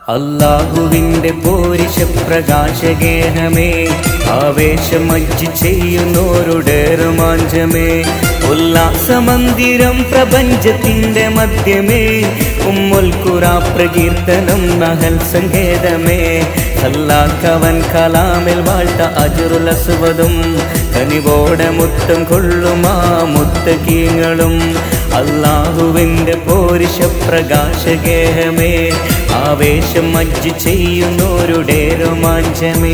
അള്ളാഹുവിന്റെ പോരിശ പ്രകാശഗേഹമേ ആവേശമജ്ജി ചെയ്യുന്നോരുടെ രോമാഞ്ചമേ ഉല്ലാസമന്ദിരം പ്രപഞ്ചത്തിന്റെ മധ്യമേ ഉമ്മുൽ ഖുറ പ്രകീർത്തനം നഹൽ സങ്കേതമേ അല്ലാക്കവൻ കലാമിൽ വാഴ്ത്ത അജുറുലസുവതും കനിവോടെ മുത്തം കൊള്ളുമാ മുത്തകീങ്ങളും അള്ളാഹുവിന്റെ പോരിശ പ്രകാശഗേഹമേ ആവേശം മജ്ജി ചെയ്യുന്നോരുടെ രോമാഞ്ചമേ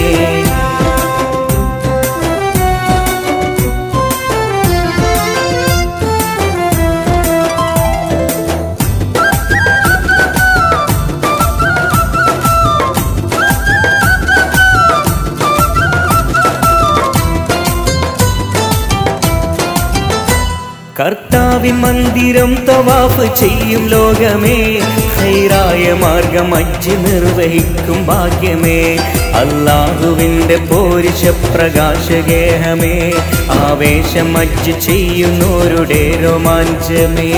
കർത്താവിൻ മന്ദിരം തവാഫ് ചെയ്യും ലോകമേ ഹൈറായ മാർഗം അജ്ജ് നിർവഹിക്കും ഭാഗ്യമേ അള്ളാഹുവിന്റെ പോരിശ പ്രകാശഗേഹമേ ആവേശം അജ്ജ് ചെയ്യുന്നോരുടെ രോമാഞ്ചമേ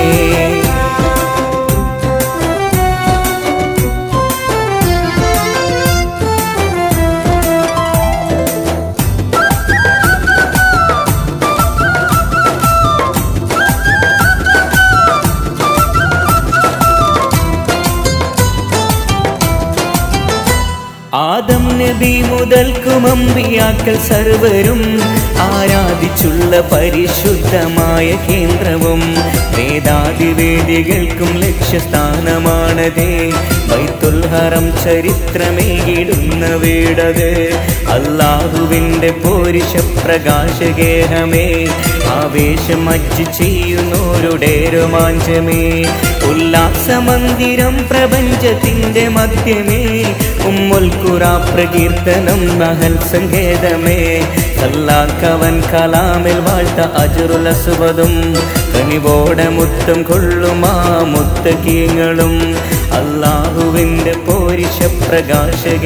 ആദം നബി മുതൽക്കും അമ്പിയാക്കൾ സർവരും ആരാധിച്ചുള്ള പരിശുദ്ധമായ കേന്ദ്രവും വേദാതിവേദികൾക്കും ലക്ഷ്യസ്ഥാനമാണതേ ബൈത്തുൽ ഹറം ചരിത്രമേകിടുന്ന വീടത് അള്ളാഹുവിൻ്റെ പോരിശ പ്രകാശഗേഹമേ ആവേശം അജ്ജ് ചെയ്യുന്നോരുടെ രോമാഞ്ചമേ ഉല്ലാസമന്ദിരം പ്രപഞ്ചത്തിന്റെ മധ്യമേ ഉമ്മുൽ ഖുറ പ്രകീർത്തനം നഹൽ സങ്കേതമേ അല്ലാക്കവൻ കലാമിൽ വാഴ്ത്ത അജുറുലസുവതും കനിവോടെ മുത്തം കൊള്ളുമാ മുത്തകീങ്ങളും അള്ളാഹുവിന്റെ പോരിശ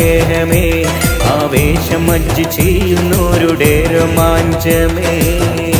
പ്രകാശഗേഹമേ ആവേശം അജ്ജ് ചെയ്യുന്നോരുടെ രോമാഞ്ചമേ